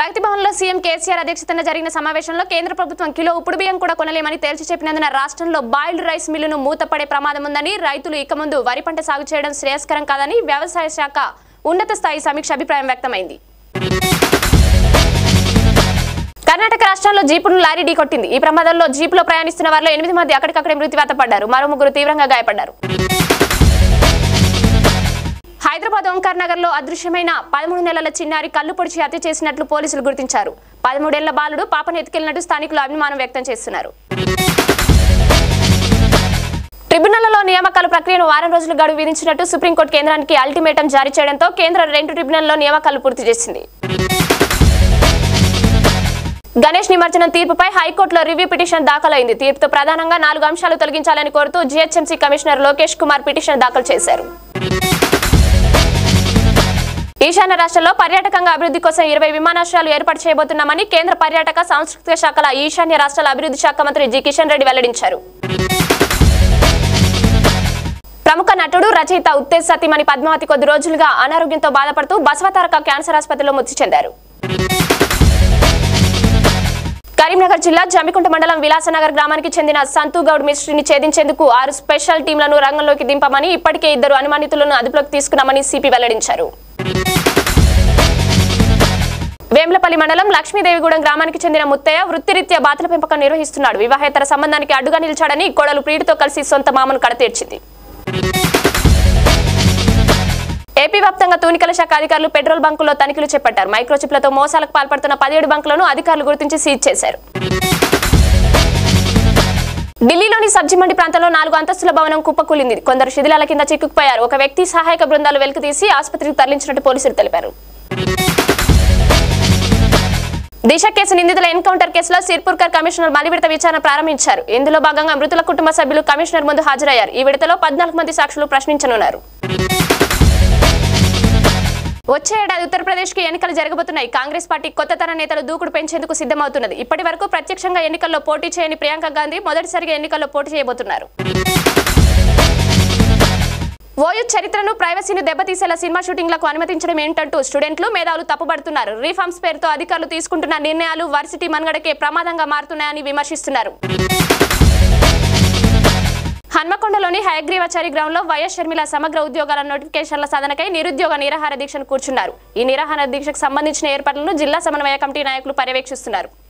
ప్రగతి భవన్లో సీఎం కేసీఆర్ అధ్యక్షతన జరిగిన సమావేశంలో కేంద్ర ప్రభుత్వం కిలో ఉప్పుడు బియ్యం కూడా కొనలేమని తేల్చి చెప్పినందున రాష్ట్రంలో బాయిల్డ్ రైస్ మిల్లును మూతపడే ప్రమాదం ఉందని రైతులు ఇక ముందు వరి పంట సాగు చేయడం శ్రేయస్కరం కాదని వ్యవసాయ శాఖ ఉన్నత స్థాయి సమీక్ష అభిప్రాయం వ్యక్తమైంది కర్ణాటక రాష్ట్రంలో జీపును లారీ ఢీకొట్టింది ఈ ప్రమాదంలో జీపులో ప్రయాణిస్తున్న వారిలో ఎనిమిది మంది అక్కడికక్కడే మృతివాత పడ్డారు మరో ముగ్గురు తీవ్రంగా గాయపడ్డారు హైదరాబాద్ ఓంకార్ నగర్ లో అదృశ్యమైన పదమూడు నెలల చిన్నారి కళ్ళు పొడిచి హత్య చేసినట్లు పోలీసులు గుర్తించారు పదమూడేళ్ల బాలుడు పాపను ఎత్తుకెళ్లినట్టు స్థానికులు అభిమానం వ్యక్తం చేస్తున్నారు ట్రిబ్యునల్లో నియామకాల ప్రక్రియను వారం రోజులు గడువు విధించినట్టు సుప్రీంకోర్టు కేంద్రానికి అల్టిమేటం జారీ చేయడంతో కేంద్ర రెండు ట్రిబ్యునల్లో నియామకాలు పూర్తి చేసింది గణేష్ నిమజ్జనం తీర్పుపై హైకోర్టులో రివ్యూ పిటిషన్ దాఖలైంది తీర్పుతో ప్రధానంగా నాలుగు అంశాలు తొలగించాలని కోరుతూ GHMC commissioner Lokesh Kumar petition దాఖలు చేశారు ఈశాన్య రాష్ట్రంలో పర్యాటకంగా అభివృద్ధి కోసం ఇరవై విమానాశ్రయాలు ఏర్పాటు చేయబోతున్నామని కేంద్ర పర్యాటక సాంస్కృతిక శాఖల ఈశాన్య రాష్ట్రాల అభివృద్ధి శాఖ మంత్రి జి కిషన్ రెడ్డి వెల్లడించారు ప్రముఖ నటుడు రచయిత ఉత్తేజ్ సతీమణి పద్మావతి కొద్ది రోజులుగా అనారోగ్యంతో బాధపడుతూ బసవతారక క్యాన్సర్ ఆసుపత్రిలో మృతి చెందారు కరీంనగర్ జిల్లా జమ్మికుంట మండలం విలాసనగర్ గ్రామానికి చెందిన సంతు గౌడ్ మిస్ట్రీని ఛేదించేందుకు ఆరు స్పెషల్ టీంలను రంగంలోకి దింపమని ఇప్పటికే ఇద్దరు అనుమానితులను అదుపులోకి తీసుకున్నామని సిపి వెల్లడించారు వేములపల్లి మండలం లక్ష్మీదేవిగూడెం గ్రామానికి చెందిన ముత్తయ్య వృత్తిరీత్యా బాతుల పెంపకం నిర్వహిస్తున్నాడు వివాహేతర సంబంధానికి అడ్డుగా నిలిచాడని కోడలు ప్రియుడితో కలిసి సొంత మామను కడతీర్చింది ఏపీ వ్యాప్తంగా తూనికల శాఖ అధికారులు పెట్రోల్ బంకుల్లో తనిఖీలు చేపట్టారు మైక్రోచిప్లతో మోసాలకు పాల్పడుతున్న పదిహేడు బంకులను అధికారులు గుర్తించి సీజ్ చేశారు ఢిల్లీలోని సబ్జీ మండి ప్రాంతంలో నాలుగు అంతస్తుల భవనం కుప్పకూలింది కొందరు శిథిలాల కింద చిక్కుకుపోయారు ఒక వ్యక్తి సహాయక బృందాలు వెలికితీసి ఆసుపత్రికి తరలించినట్టు పోలీసులు తెలిపారు దిశ కేసు నిందితుల ఎన్కౌంటర్ కేసులో సిర్పూర్కర్ కమిషనర్ మలి విడత విచారణ ప్రారంభించారు ఇందులో భాగంగా మృతుల కుటుంబ సభ్యులు కమిషనర్ ముందు హాజరయ్యారు ఈ విడతలో పద్నాలుగు మంది సాక్షులు ప్రశ్నించనున్నారు వచ్చే ఏడాది ఉత్తరప్రదేశ్ కి ఎన్నికలు జరగబోతున్నాయి కాంగ్రెస్ పార్టీ కొత్త తర నేతలు దూకుడు పెంచేందుకు సిద్ధమవుతున్నది ఇప్పటి వరకు ప్రత్యక్షంగా ఎన్నికల్లో పోటీ చేయని ప్రియాంక గాంధీ మొదటిసారిగా ఎన్నికల్లో పోటీ చేయబోతున్నారు ఓయూ చరిత్రను ప్రైవసీని దెబ్బతీసేలా సినిమా షూటింగ్లకు అనుమతించడం ఏంటంటూ స్టూడెంట్లు మేధావులు తప్పుపడుతున్నారు రీఫార్మ్స్ పేరుతో అధికారులు తీసుకుంటున్న నిర్ణయాలు వర్సిటీ మనుగడకే ప్రమాదంగా మారుతున్నాయని విమర్శిస్తున్నారు హన్మకొండలోని హయగ్రీవాచారి గ్రౌండ్ లో వైఎస్ షర్మిల సమగ్ర ఉద్యోగాల నోటిఫికేషన్ల సాధనకై నిరుద్యోగ నిరాహార దీక్షను కూర్చున్నారు ఈ నిరాహార దీక్షకు సంబంధించిన ఏర్పాట్లను జిల్లా సమన్వయ కమిటీ నాయకులు పర్యవేక్షిస్తున్నారు